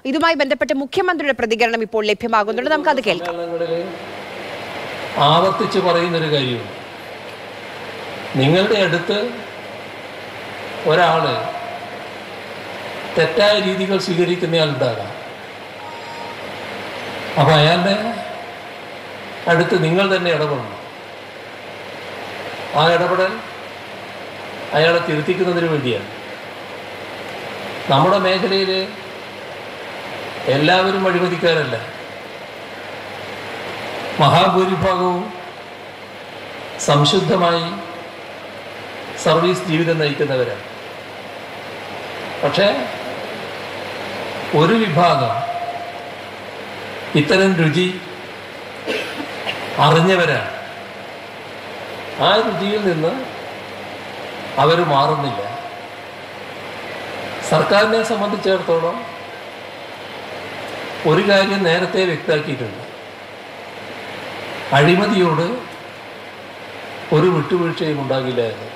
ഇതുമായി ബന്ധപ്പെട്ട് മുഖ്യമന്ത്രിയുടെ പ്രതികരണം ഇപ്പോൾ ലഭ്യമാകുന്നുണ്ട് നമുക്ക് അത് കേൾക്കാം സമ്മേളനങ്ങളില് ആവർത്തിച്ച് പറയുന്നൊരു കാര്യമുണ്ട് നിങ്ങളുടെ അടുത്ത് ഒരാള് തെറ്റായ രീതികൾ സ്വീകരിക്കുന്നയാളുണ്ടാകാം അപ്പൊ അയാളുടെ അടുത്ത് നിങ്ങൾ തന്നെ ഇടപെടണം ആ ഇടപെടൽ അയാളെ തിരുത്തിക്കുന്നതിന് വേണ്ടിയാണ് നമ്മുടെ മേഖലയിൽ എല്ലാവരും അഴിമതിക്കാരല്ല മഹാഭൂരിഭാഗവും സംശുദ്ധമായി സർവീസ് ജീവിതം നയിക്കുന്നവരാണ് പക്ഷേ ഒരു വിഭാഗം ഇത്തരം രുചി അറിഞ്ഞവരാണ് ആ രുചിയിൽ നിന്ന് അവർ മാറുന്നില്ല സർക്കാരിനെ സംബന്ധിച്ചിടത്തോളം ഒരു കാര്യം നേരത്തെ വ്യക്തമാക്കിയിട്ടുണ്ട് അഴിമതിയോട് ഒരു വിട്ടുവീഴ്ചയും ഉണ്ടാകില്ല എന്ന്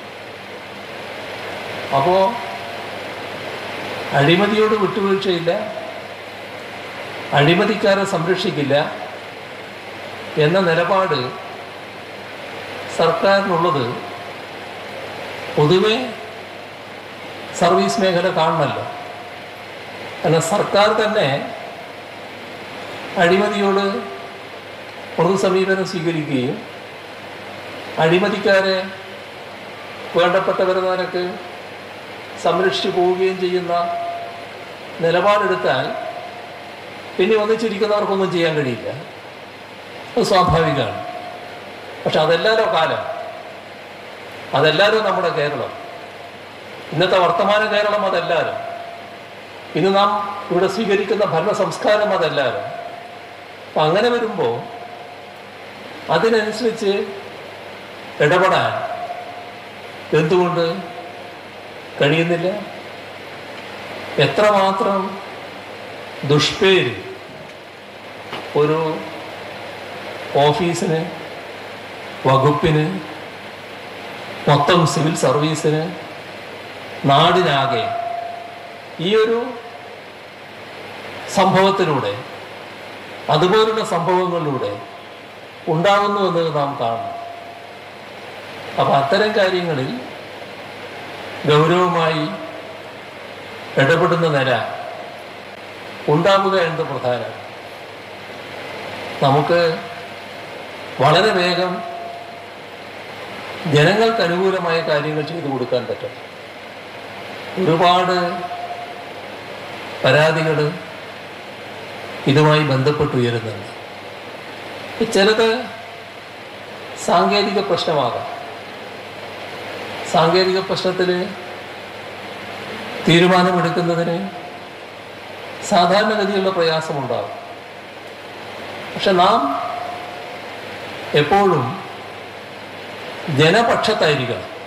അപ്പോൾ അഴിമതിയോട് വിട്ടുവീഴ്ചയില്ല അഴിമതിക്കാരെ സംരക്ഷിക്കില്ല എന്ന നിലപാട് സർക്കാരിനുള്ളത് പൊതുവെ സർവീസ് മേഖല കാണണമല്ലോ എന്നാൽ സർക്കാർ തന്നെ അഴിമതിയോട് പൊതു സമീപനം സ്വീകരിക്കുകയും അഴിമതിക്കാരെ വേണ്ടപ്പെട്ടവരെ നിരക്ക് സംരക്ഷിച്ചു പോവുകയും ചെയ്യുന്ന നിലപാടെടുത്താൽ പിന്നെ ഒന്നിച്ചിരിക്കുന്നവർക്കൊന്നും ചെയ്യാൻ കഴിയില്ല അത് സ്വാഭാവികമാണ് പക്ഷെ അതെല്ലാരോ കാലം അതെല്ലാരും നമ്മുടെ കേരളം ഇന്നത്തെ വർത്തമാന കേരളം അതെല്ലാരും ഇന്ന് നാം ഇവിടെ സ്വീകരിക്കുന്ന ഭരണ സംസ്കാരം അതെല്ലാരും അപ്പം അങ്ങനെ വരുമ്പോൾ അതിനനുസരിച്ച് ഇടപെടാൻ എന്തുകൊണ്ട് കഴിയുന്നില്ല എത്രമാത്രം ദുഷ്പേര് ഒരു ഓഫീസിന് വകുപ്പിന് മൊത്തം സിവിൽ സർവീസിന് നാടിനാകെ ഈ ഒരു സംഭവത്തിലൂടെ അതുപോലുള്ള സംഭവങ്ങളിലൂടെ ഉണ്ടാകുന്നു എന്ന് നാം കാണും അപ്പം അത്തരം കാര്യങ്ങളിൽ ഗൗരവമായി ഇടപെടുന്ന നില ഉണ്ടാവുക എന്നത് പ്രധാനം നമുക്ക് വളരെ വേഗം ജനങ്ങൾക്ക് അനുകൂലമായ കാര്യങ്ങൾ ചെയ്തു കൊടുക്കാൻ പറ്റും ഒരുപാട് പരാതികൾ ഇതുമായി ബന്ധപ്പെട്ട് ഉയരുന്നുണ്ട് ചിലത് സാങ്കേതിക പ്രശ്നമാകാം സാങ്കേതിക പ്രശ്നത്തിൽ തീരുമാനമെടുക്കുന്നതിന് സാധാരണഗതിയുള്ള പ്രയാസമുണ്ടാകും പക്ഷെ നാം എപ്പോഴും ജനപക്ഷത്തായിരിക്കണം